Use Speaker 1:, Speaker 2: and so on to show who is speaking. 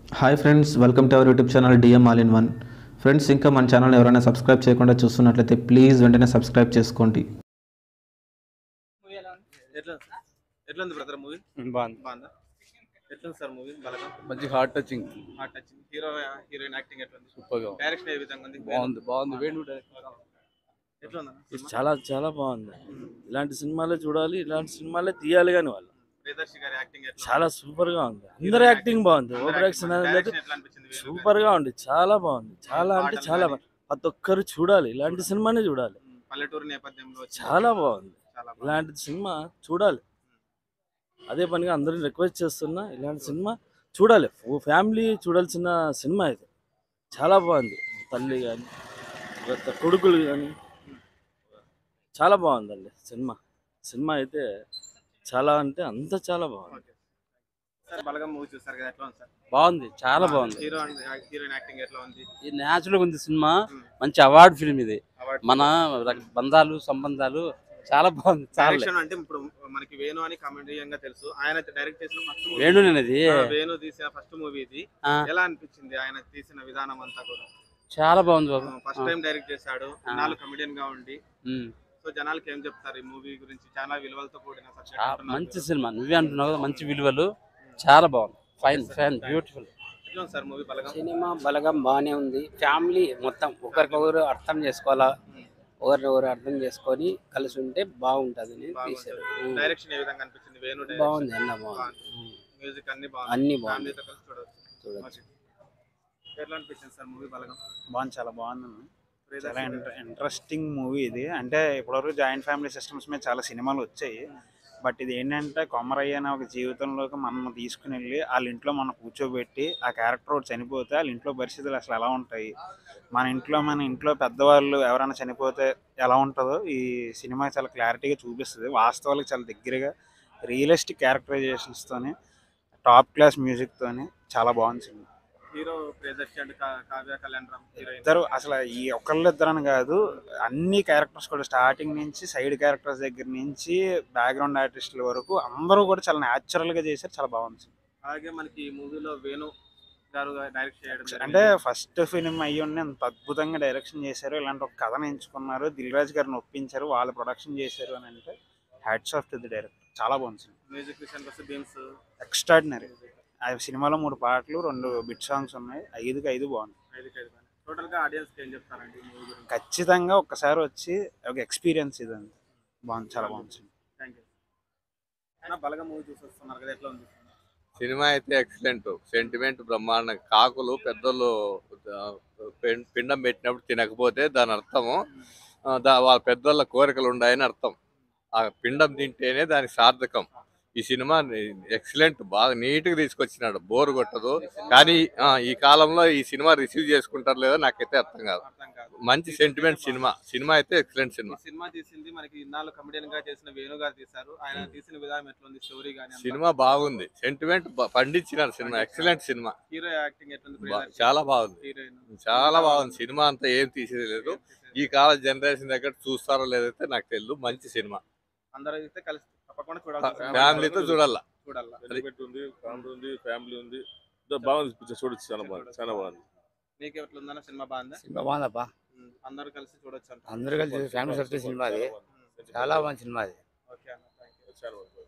Speaker 1: Hi friends welcome to our YouTube channel DM all in one friends ఇంకా మన channel ఎవరైనా subscribe చేయకుండా చూస్తున్నట్లయితే ప్లీజ్ వెంటనే సబ్స్క్రైబ్ చేసుకోండి
Speaker 2: ఎట్లా ఎట్లా ఉంది బ్రదర్ మూవీ
Speaker 3: బాగుంది
Speaker 2: బాగుందా ఎట్లా ఉంది సార్ మూవీ బలగా
Speaker 3: మంచి heart touching
Speaker 2: heart touching hero heroine acting ఎట్లా ఉంది
Speaker 3: సూపర్ గా ఉంది.
Speaker 2: డైరెక్షన్ ఏ విధంగా ఉంది
Speaker 3: బాగుంది బాగుంది వేణు డైరెక్టర్.
Speaker 2: ఎట్లా ఉందా
Speaker 4: ఇది చాలా చాలా బాగుంది ఇలాంటి సినిమాలే చూడాలి ఇలాంటి సినిమాలే తీయాలి కానీ వాళ్ళు
Speaker 2: ప్రియదర్శి గారి యాక్టింగ్ ఎట్లా
Speaker 4: చాలా సూపర్ గా ఉంది అందరి యాక్టింగ్ బాగుంది ఓవర్ యాక్షన్ అనేది లేదు
Speaker 2: డైరెక్షన్ ఎట్లా అనిపించింది వేణు
Speaker 4: సూపర్ గా ఉంది చాలా బాగుంది చాలా అంటే చాలా బాగుంది ప్రతి ఒక్కరు చూడాలి ఇలాంటి సినిమానే చూడాలి
Speaker 2: గారి? పల్లెటూరు నేపథ్యంలో వచ్చిన-
Speaker 4: చాలా బాగుంది
Speaker 2: చాలా బాగుంది.
Speaker 4: ఇలాంటి సినిమా చూడాలి అదే పనిగా అందరిని రిక్వెస్ట్ చేస్తున్నా ఇలాంటి సినిమా చూడాలి ఓ ఫ్యామిలీ చూడాల్సిన సినిమా ఇది చాలా బాగుంది తల్లి కానీ కొడుకులు కానీ చాలా బాగుందండి సినిమా సినిమా అయితే చాలా అంటే అంత చాలా బాగుంది
Speaker 2: ఓకే. సార్ బలగం మూవీ చూస్తారు కదా ఎట్లా ఉంది సార్
Speaker 5: బాగుంది చాలా బాగుంది
Speaker 2: హీరో హీరోయిన్ యాక్టింగ్ ఎట్లా ఉంది
Speaker 5: ఇది న్యాచురల్ ఉంది సినిమా
Speaker 2: Hmm.
Speaker 5: మంచి అవార్డు ఫిల్మ్ ఇది
Speaker 2: అవార్డు
Speaker 5: మన రక- బంధాలు సంబంధాలు చాలా బాగుంది చాలా
Speaker 2: డైరెక్షన్ అంటే ఇప్పుడు మనకి వేణు అని కామెడీయంగా తెలుసు ఆయన డైరెక్ట్ చేసిన ఫస్ట్
Speaker 5: వేణునేది
Speaker 2: వేణు తీసిన ఫస్ట్ మూవీ ఇది
Speaker 5: ఆ.
Speaker 2: ఎలా అనిపించింది ఆయన తీసిన విధానం అంతా కూడా
Speaker 5: చాలా బాగుంది బాబు
Speaker 2: ఫస్ట్ టైం డైరెక్ట్ చేశాడు నాలుగు కమెడియన్ గా ఉండి
Speaker 5: ఉమ్.
Speaker 2: సో జనాలకి ఏం చెప్తారు ఈ మూవీ గురించి చాలా విలువలతో కూడిన subject
Speaker 5: చా-
Speaker 2: అంటున్నారు.
Speaker 5: మంచి సినిమా నువ్వే అంటున్నావు కదా మంచి విలువలు చాలా బాగుంది ఫైన్ ఫైన్ బ్యూటిఫుల్
Speaker 2: ఎట్లా ఉంది sir movie Balagam
Speaker 6: cinema Balagam బాగానే ఉంది ఫ్యామిలీ మొత్తం ఒకరికొకరు అర్థం చేసుకోవాలా ఒకరినొకరు అర్థం చేసుకొని కలిసి ఉంటే బాగుంటుంది తీశారు ఉమ్.
Speaker 2: డైరెక్షన్ ఏ విధంగా అనిపించింది వేణు
Speaker 6: బాగుంది అన్న బాగుంది ఉమ్.
Speaker 2: మ్యూజిక్ అన్ని బాగుంది
Speaker 6: అన్ని బాగుంది
Speaker 2: ఫ్యామిలీతో కలిసి చూడవచ్చు
Speaker 6: చూడొచ్చు
Speaker 2: Okay. ఎట్లా అనిపించింది సార్ మూవీ బలగం
Speaker 7: బాగుంది చాలా బాగుంది చాలా
Speaker 2: ప్రియదర్శి
Speaker 7: ఇంట్ర- ఇంట్రెస్టింగ్ మూవీ ఇది అంటే ఇప్పటివరకు జాయింట్ ఫ్యామిలీ సిస్టమ్స్ మీద చాలా సినిమాలు వచ్చాయి బట్ ఇది ఏంటంటే కొమరయ్య అనే ఒక జీవితంలోకి మనం తీసుకుని వెళ్ళి వాళ్ళ ఇంట్లో మనం కూర్చోబెట్టి ఆ క్యారెక్టర్ ఒకటి చనిపోతే వాళ్ళ ఇంట్లో పరిస్థితులు అసలు ఎలా ఉంటాయి మన ఇంట్లో మన ఇంట్లో పెద్దవాళ్ళు ఎవరైనా చనిపోతే ఎలా ఉంటుందో ఈ సినిమా చాలా క్లారిటీగా చూపిస్తుంది వాస్తవాలకు చాలా దగ్గరగా రియలిస్టిక్ క్యారెక్టరైజేషన్స్తోని టాప్ క్లాస్ మ్యూజిక్తోని చాలా బాగుంది సినిమా
Speaker 2: హీరో ప్రియదర్శి అండ్ కా- కావ్య కళ్యాణ్ రామ్ హీరోయిన్
Speaker 7: ఇద్దరు అసలు ఈ ఒక్కళ్ళిద్దరని కాదు అన్ని క్యారెక్టర్స్ కూడా స్టార్టింగ్ నుంచి సైడ్ క్యారెక్టర్స్ దగ్గర నుంచి బ్యాక్గ్రౌండ్ ఆర్టిస్టుల వరకు అందరూ కూడా చాలా న్యాచురల్ గా చేశారు చాలా బాగుంది
Speaker 2: అలాగే మనకి ఈ మూవీలో వేణు గారు డైరెక్ట్ చేయడం జరిగింది.
Speaker 7: అంటే ఫస్ట్ ఫిలిం అయ్యి ఉండి అంత అద్భుతంగా డైరెక్షన్ చేశారు ఇలాంటి ఒక కథను ఎంచుకున్నారు దిల్ రాజు గారిని ఒప్పించారు వాళ్ళు ప్రొడక్షన్ చేశారు అని అంటే hats off to the director చాలా బాగుంది
Speaker 2: మ్యూజిక్ విషయానికి వస్తే బీమ్స్
Speaker 7: ఎక్స్ట్రాడినరీ ఆ సినిమాలో మూడు పాటలు రెండు బిట్ సాంగ్స్ ఉన్నాయి ఐదుకి ఐదు బాగుంది
Speaker 2: ఐదుకి ఐదు టోటల్ గా ఆడియన్స్ కి ఏం చెప్తారండి ఈ మూవీ గురించి
Speaker 7: ఖచ్చితంగా ఒక్కసారి వచ్చి ఒక ఎక్స్పీరియన్స్ ఇదండి బాగుంది చాలా బాగుంది
Speaker 2: థ్యాంక్ యూ బలగా మూవీ చూసి వస్తున్నారు కదా ఎట్లా ఉంది
Speaker 8: సినిమా అయితే ఎక్సలెంట్ సెంటిమెంట్ బ్రహ్మాండం కాకులు పెద్దోళ్ళు ఆ, పిం- పిండం పెట్టినప్పుడు తినకపోతే దాని అర్థము ఆ, దా వాళ్ళ పెద్దోళ్ళ కోరికలు ఉన్నాయని అర్థం ఆ పిండం తింటేనే దానికి సార్థకం ఈ సినిమా ఎక్సలెంట్ బాగా నీట్ గా తీసుకొచ్చినాడు బోర్ కొట్టదు కానీ ఆ, ఈ కాలంలో ఈ సినిమా రిసీవ్ చేసుకుంటారు లేదో నాకైతే అర్థం కాదు
Speaker 2: అర్థం కాదు
Speaker 8: మంచి సెంటిమెంట్ సినిమా సినిమా అయితే ఎక్సలెంట్
Speaker 2: ఈ
Speaker 8: సినిమా
Speaker 2: సినిమా తీసింది మనకి ఇన్నాళ్ళు కమెడియన్ గా చేసిన వేణు గారు తీశారు ఆయన తీసిన విధానం ఎట్లా ఉంది స్టోరీ కానీ
Speaker 8: సినిమా బాగుంది సెంటిమెంట్ పండించినారు cinema excellent cinema
Speaker 2: hero acting ఎట్లా ఉంది
Speaker 8: బా- చాలా బాగుంది
Speaker 2: హీరోయిన్
Speaker 8: చాలా బాగుంది సినిమా అంతా ఏం తీసేది లేదు ఈ కాల జనరేషన్ దగ్గర చూస్తారో లేదైతే నాకు తెలియదు మంచి సినిమా
Speaker 2: అందరూ అయితే కలిసి తప్పకుండా చూడాలి
Speaker 8: ఫ్యామిలీతో చూడాలా
Speaker 2: చూడాలి
Speaker 9: సెంటిమెంట్ ఉంది కామెడీ ఉంది ఫ్యామిలీ ఉంది ఇదో బాగుంది పిక్చర్ చూడొచ్చు చాలా బాగుంది చాలా బాగుంది
Speaker 2: నీకు ఎట్లా ఉందన్న సినిమా బాగుందా
Speaker 6: సినిమా బాగుందప్పా
Speaker 2: ఉమ్, అందరూ కలిసి చూడొచ్చు అంట
Speaker 6: అందరూ కలిసి ఫ్యామిలీ సర్టి సినిమా అది చాలా మంచి సినిమా అది
Speaker 2: ఓకే అన్న థ్యాంక్ యూ
Speaker 9: చాలా బాగుంది